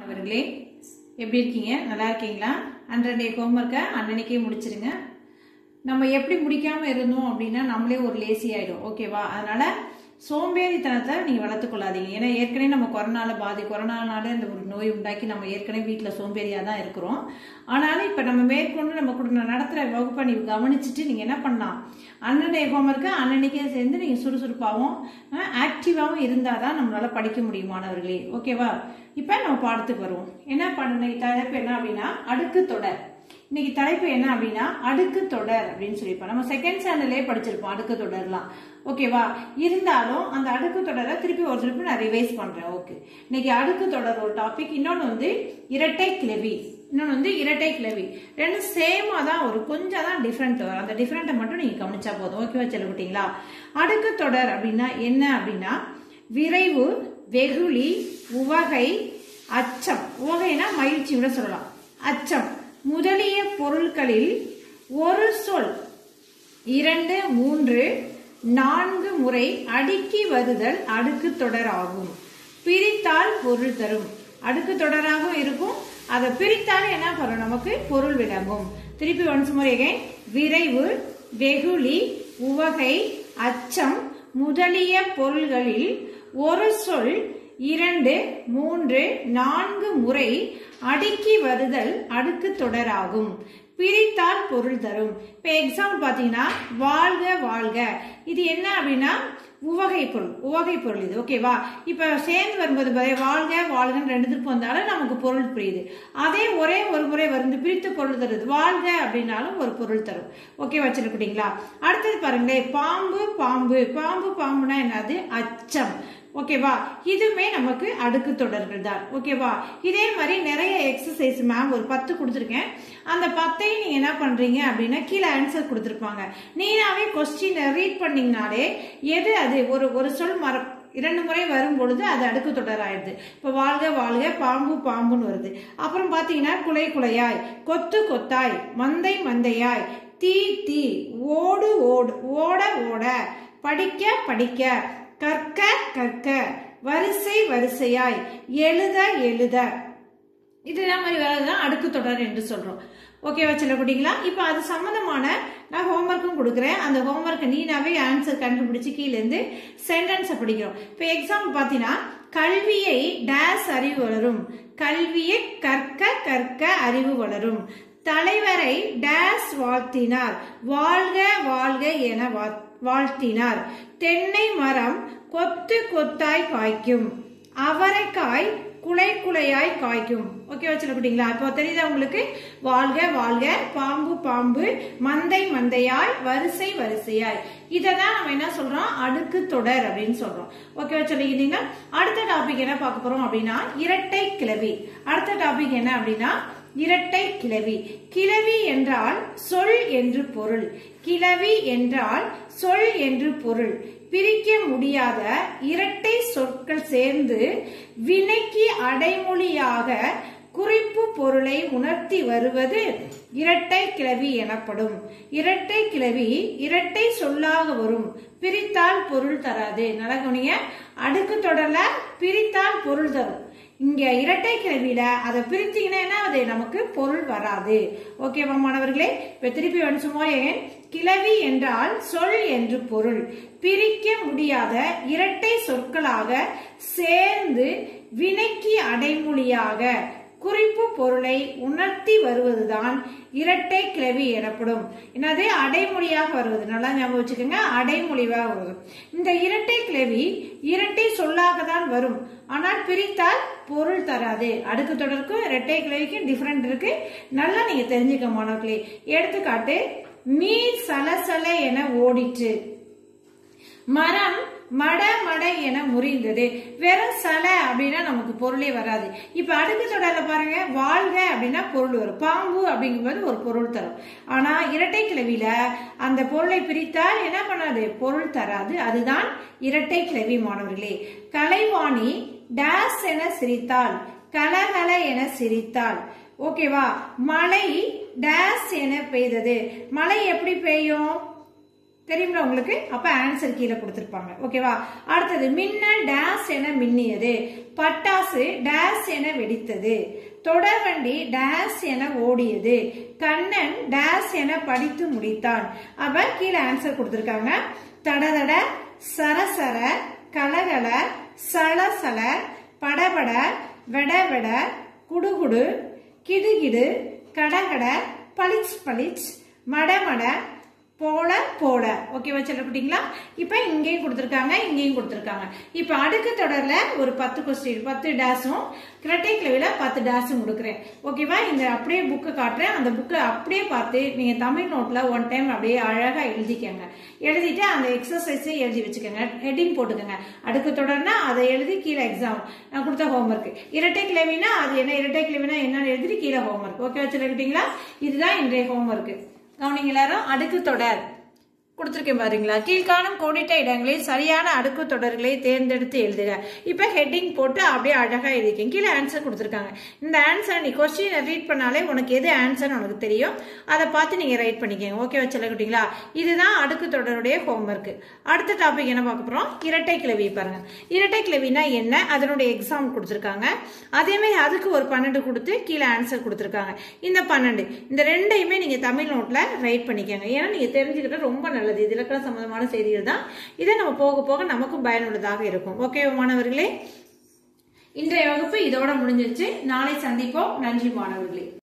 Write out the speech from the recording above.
அவர்களே எப்படி இருக்கீங்க நல்லா இருக்கீங்களா அன்றன்றைய ஹோம்ஒர்க்கை அன்னன்னைக்கே முடிச்சிருங்க நம்ம எப்படி முடிக்காம இருந்தோம் அப்படின்னா நம்மளே ஒரு லேசி ஆயிடும் ஓகேவா அதனால சோம்பேறித்தனத்தை நீங்க வளர்த்துக் கொள்ளாதீங்க ஏன்னா ஏற்கனவே நம்ம கொரோனால பாதி கொரோனானால இந்த ஒரு நோய் உண்டாக்கி நம்ம ஏற்கனவே வீட்டில் சோம்பேறியா தான் இருக்கிறோம் ஆனாலும் இப்போ நம்ம மேற்கொண்டு நம்ம கூட நடத்துகிற வகுப்பை நீங்க கவனிச்சுட்டு நீங்க என்ன பண்ணலாம் அன்னடைய ஹோம்ஒர்க்கை அன்னன்னைக்கே சேர்ந்து நீங்க சுறுசுறுப்பாகவும் ஆக்டிவாகவும் இருந்தால் தான் நம்மளால படிக்க முடியும் மாணவர்களே ஓகேவா இப்போ நம்ம பாடத்துக்கு வருவோம் என்ன பண்ண தலைப்பு என்ன அப்படின்னா அடுக்கு தொடர் இன்னைக்கு தலைப்பு என்ன அப்படின்னா அடுக்கு தொடர் அப்படின்னு சொல்லியிருப்போம் நம்ம செகண்ட் ஸ்டாண்டர்ட்லேயே படிச்சிருப்போம் அடுக்கு தொடர்லாம் ஓகேவா இருந்தாலும் அந்த அடுக்கு தொடரை திருப்பி ஒரு திருப்பி நான் ரிவைஸ் பண்றேன் ஓகே இன்னைக்கு அடுக்கு தொடர் ஒரு டாபிக் இன்னொன்று வந்து இரட்டை கிளவி இன்னொன்று வந்து இரட்டை கிளவி ரெண்டும் சேமா தான் ஒரு கொஞ்சம் தான் டிஃப்ரெண்ட் வரும் அந்த டிஃப்ரெண்ட்டை மட்டும் நீங்க கவனிச்சா போதும் ஓகேவா சொல்லிவிட்டீங்களா அடுக்கு தொடர் அப்படின்னா என்ன அப்படின்னா விரைவு வெகுளி உவகை அச்சம் உவகைனா மகிழ்ச்சி கூட சொல்லலாம் அச்சம் முதலிய பொருட்களில் ஒரு சொல் இரண்டு மூன்று நான்கு முறை அடுக்கி வருதல் அடுக்கு தொடர் ஆகும் பிரித்தால் பொருள் தரும் அடுக்கு தொடராகவும் இருக்கும் அதை பிரித்தால் என்ன பண்ணும் நமக்கு பொருள் விளங்கும் திருப்பி ஒன்ஸ் முறை விரைவு வெகுளி உவகை அச்சம் முதலிய பொருள்களில் ஒரு சொல் இரண்டு மூன்று நான்கு முறை அடுக்கி வருதல் அடுக்கு தொடராகும் பிரித்தால் பொருள் தரும் இப்ப எக்ஸாம்பிள் பாத்தீங்கன்னா வாழ்க வாழ்க இது என்ன அப்படின்னா உவகை பொருள் உவகை பொருள் இது ஓகேவா இப்ப சேர்ந்து வரும்போது வாழ்க வாழ்கன்னு ரெண்டு திருப்பம் வந்தாலும் நமக்கு பொருள் புரியுது அதே ஒரே ஒரு முறை வந்து பிரித்து பொருள் தருது வாழ்க அப்படின்னாலும் ஒரு பொருள் தரும் ஓகே வச்சிருக்கீங்களா அடுத்தது பாருங்களேன் பாம்பு பாம்பு பாம்பு பாம்புனா என்னது அச்சம் ஓகேவா இதுவுமே நமக்கு அடுக்கு தொடர்கள் தான் ஓகேவா இதே மாதிரி நிறைய எக்ஸசைஸ் மேம் ஒரு பத்து கொடுத்துருக்கேன் அந்த பத்தையும் நீங்க என்ன பண்றீங்க அப்படின்னா கீழே ஆன்சர் கொடுத்துருப்பாங்க நீனாவே கொஸ்டின் ரீட் பண்ணீங்கனாலே எது அது ஒரு ஒரு சொல் மர இரண்டு முறை வரும் பொழுது அது அடுக்கு தொடர் ஆயிடுது இப்போ வாழ்க வாழ்க பாம்பு பாம்புன்னு வருது அப்புறம் பார்த்தீங்கன்னா குலை குலையாய் கொத்து கொத்தாய் மந்தை மந்தையாய் தீ தீ ஓடு ஓடு ஓட ஓட படிக்க படிக்க கற்க கற்க வரிசை வரிசையாய் எழுத எழுத இதுதான் மாதிரி வேலைதான் அடுக்கு தொடர் என்று சொல்றோம் ஓகேவா சொல்லக்கூடியங்களா இப்போ அது சம்பந்தமான நான் ஹோம்ஒர்க்கும் கொடுக்குறேன் அந்த ஹோம்ஒர்க்கை நீனாவே ஆன்சர் கண்டுபிடிச்சு கீழேருந்து சென்டென்ஸை படிக்கிறோம் இப்போ எக்ஸாம்பிள் பார்த்தீங்கன்னா கல்வியை டேஸ் அறிவு வளரும் கல்வியை கற்க கற்க அறிவு வளரும் தலைவரை டேஸ் வாழ்த்தினார் வாழ்க வாழ்க என வாழ்த்தினார் தென்னை மரம் கொத்து கொத்தாய் காய்க்கும் அவரைக்காய் குலை குலையாய் காய்க்கும் ஓகே வச்சுருக்கீங்களா இப்போ தெரியுதா உங்களுக்கு வாழ்க வாழ்க பாம்பு பாம்பு மந்தை மந்தையாய் வரிசை வரிசையாய் இதை தான் நம்ம என்ன சொல்றோம் அடுக்கு தொடர் அப்படின்னு சொல்றோம் ஓகே சொல்லிக்கிட்டீங்கன்னா அடுத்த டாபிக் என்ன பார்க்க போறோம் அப்படின்னா இரட்டை கிளவி அடுத்த டாபிக் என்ன அப்படின்னா இரட்டை கிளவி கிளவி என்றால் சொல் என்று பொருள் கிளவி என்றால் சொல் என்று பொருள் பிரிக்க முடியாத இரட்டை சொற்கள் சேர்ந்து வினைக்கு அடைமொழியாக குறிப்பு பொருளை உணர்த்தி வருவது இரட்டை கிளவி எனப்படும் இரட்டை கிளவி இரட்டை சொல்லாக வரும் பிரித்தால் பொருள் தராது நடக்கணிய அடுக்கு தொடர்ல பிரித்தால் பொருள் தரும் இங்க இரட்டை கிளவியில அதை பிரித்தீங்கன்னா என்ன அது நமக்கு பொருள் வராது ஓகேவா மாணவர்களே இப்ப திருப்பி வந்து சும்மா கிளவி என்றால் சொல் என்று பொருள் பிரிக்க முடியாத இரட்டை சொற்களாக சேர்ந்து வினைக்கு அடைமொழியாக குறிப்பு பொருளை உணர்த்தி வருவதுதான் இரட்டை கிளவி எனப்படும் என்னது அடைமொழியாக வருவது நல்லா ஞாபகம் வச்சுக்கோங்க அடைமொழியாக வருவது இந்த இரட்டை கிளவி இரட்டை சொல்லாக தான் வரும் ஆனால் பிரித்தால் பொருள் தராது அடுக்கு தொடருக்கும் இரட்டை கிளவிக்கும் டிஃபரெண்ட் இருக்கு நல்லா நீங்க தெரிஞ்சுக்க மாணவர்களே எடுத்துக்காட்டு நீர் சலசல என ஓடிட்டு மரம் மட மட என முறிந்தது வெறும் சல அப்படின்னா நமக்கு பொருளே வராது இப்ப அடுக்கு தொடர்ல பாருங்க வாழ்க அப்படின்னா பொருள் வரும் பாம்பு அப்படிங்கும்போது ஒரு பொருள் தரும் ஆனா இரட்டை கிளவியில அந்த பொருளை பிரித்தால் என்ன பண்ணாது பொருள் தராது அதுதான் இரட்டை கிளவி மாணவர்களே கலைவாணி டேஸ் என சிரித்தாள் கலகல என சிரித்தாள் ஓகேவா மழை டேஸ் என பெய்தது மழை எப்படி பெய்யும் தெரியுங்களா உங்களுக்கு அப்ப ஆன்சர் கீழே கொடுத்திருப்பாங்க ஓகேவா அடுத்தது மின்னல் டேஸ் என மின்னியது பட்டாசு டேஸ் என வெடித்தது தொடர்வண்டி டேஸ் என ஓடியது கண்ணன் டேஸ் என படித்து முடித்தான் அப்ப கீழே ஆன்சர் கொடுத்திருக்காங்க தடதட சரசர கலகல சலசல படபட வெடவெட குடுகுடு கிடுகிடு கடகட பளிச் பளிச் மடமட போல போட ஓகேவா சொல்லப்பட்டீங்களா இப்போ இங்கேயும் கொடுத்துருக்காங்க இங்கேயும் கொடுத்துருக்காங்க இப்போ அடுக்கு தொடர்ல ஒரு பத்து கொஸ்டின் பத்து டேஸும் கிரட்டை கிளவில பத்து டேஸும் கொடுக்குறேன் ஓகேவா இந்த அப்படியே புக்கு காட்டுறேன் அந்த புக்கை அப்படியே பார்த்து நீங்க தமிழ் நோட்ல ஒன் டைம் அப்படியே அழகா எழுதிக்கங்க எழுதிட்டு அந்த எக்ஸசைஸை எழுதி வச்சுக்கோங்க ஹெட்டிங் போட்டுக்கோங்க அடுக்கு தொடர்னா அதை எழுதி கீழே எக்ஸாம் நான் கொடுத்த ஹோம்ஒர்க் இரட்டை கிளவினா அது என்ன இரட்டை கிளவினா என்னன்னு எழுதிட்டு கீழே ஹோம்ஒர்க் ஓகே வச்சுருக்கிட்டீங்களா இதுதான் இன்றைய ஹோம்ஒர்க் கவனிங்க எல்லாரும் அடுக்கு தொடர் கொடுத்துருக்கேன் பாருங்களா கீழ்காணும் கோடிட்ட இடங்களில் சரியான அடுக்கு தொடர்களை தேர்ந்தெடுத்து எழுதுக இப்போ ஹெட்டிங் போட்டு அப்படியே அழகாக எழுதிக்கேன் கீழே ஆன்சர் கொடுத்துருக்காங்க இந்த ஆன்சர் நீ கொஸ்டினை ரீட் பண்ணாலே உனக்கு எது ஆன்சர்னு உனக்கு தெரியும் அதை பார்த்து நீங்கள் ரைட் பண்ணிக்கங்க ஓகே வச்சுக்கிட்டீங்களா இதுதான் அடுக்கு தொடருடைய ஹோம்ஒர்க் அடுத்த டாபிக் என்ன பார்க்க போகிறோம் இரட்டை கிளவி பாருங்க இரட்டை கிளவினா என்ன அதனுடைய எக்ஸாம் கொடுத்துருக்காங்க அதேமாதிரி அதுக்கு ஒரு பன்னெண்டு கொடுத்து கீழே ஆன்சர் கொடுத்துருக்காங்க இந்த பன்னெண்டு இந்த ரெண்டையுமே நீங்கள் தமிழ் நோட்டில் ரைட் பண்ணிக்கோங்க ஏன்னா நீங்கள் தெரிஞ்சுக்கிட்ட ரொம்ப நல்லது இது இலக்கண சம்பந்தமான செய்திகள் தான் இதை நம்ம போக போக நமக்கும் பயனுள்ளதாக இருக்கும் ஓகே மாணவர்களே இன்றைய வகுப்பு இதோட முடிஞ்சிருச்சு நாளை சந்திப்போம் நன்றி மாணவர்களே